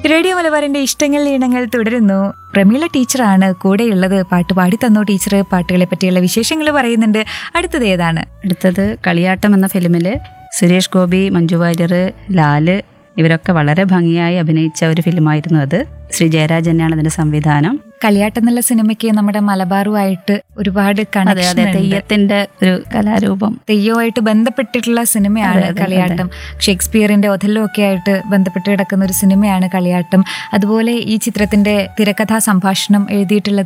radio മലബാറിന്റെ ഇഷ്ടങ്ങൾ ഈണങ്ങൾ തുടരുന്നു പ്രമീള ടീച്ചറാണ് കൂടെയുള്ളത് പാട്ട് പാടി തന്നു ടീച്ചർ പാട്ടുകളെ പറ്റിയുള്ള വിശേഷങ്ങൾ പറയുന്നുണ്ട് അടുത്തത് ഏതാണ് അടുത്തത് കളിയാട്ടം എന്ന ഫിലിമിൽ സുരേഷ് ഗോപി മഞ്ജു വാര്യർ ലാല് ഇവരൊക്കെ വളരെ ഭംഗിയായി അഭിനയിച്ച ഒരു ഫിലിമായിരുന്നു അത് ശ്രീ ജയരാജ് തന്നെയാണ് അതിന്റെ സംവിധാനം കളിയാട്ടം എന്നുള്ള സിനിമയ്ക്ക് നമ്മുടെ മലബാറുമായിട്ട് ഒരുപാട് അതെ കണക്ഷൻ അതെ തെയ്യത്തിന്റെ ഒരു കലാരൂപം തെയ്യവുമായിട്ട് ബന്ധപ്പെട്ടിട്ടുള്ള സിനിമയാണ് അതെ, അതെ, കളിയാട്ടം ഷേക്സ്പിയറിന്റെ ഒഥല്ലോ ഒക്കെ ആയിട്ട് ബന്ധപ്പെട്ട് കിടക്കുന്ന ഒരു സിനിമയാണ് കളിയാട്ടം അതുപോലെ ഈ ചിത്രത്തിന്റെ തിരക്കഥാ സംഭാഷണം എഴുതിയിട്ടുള്ളത്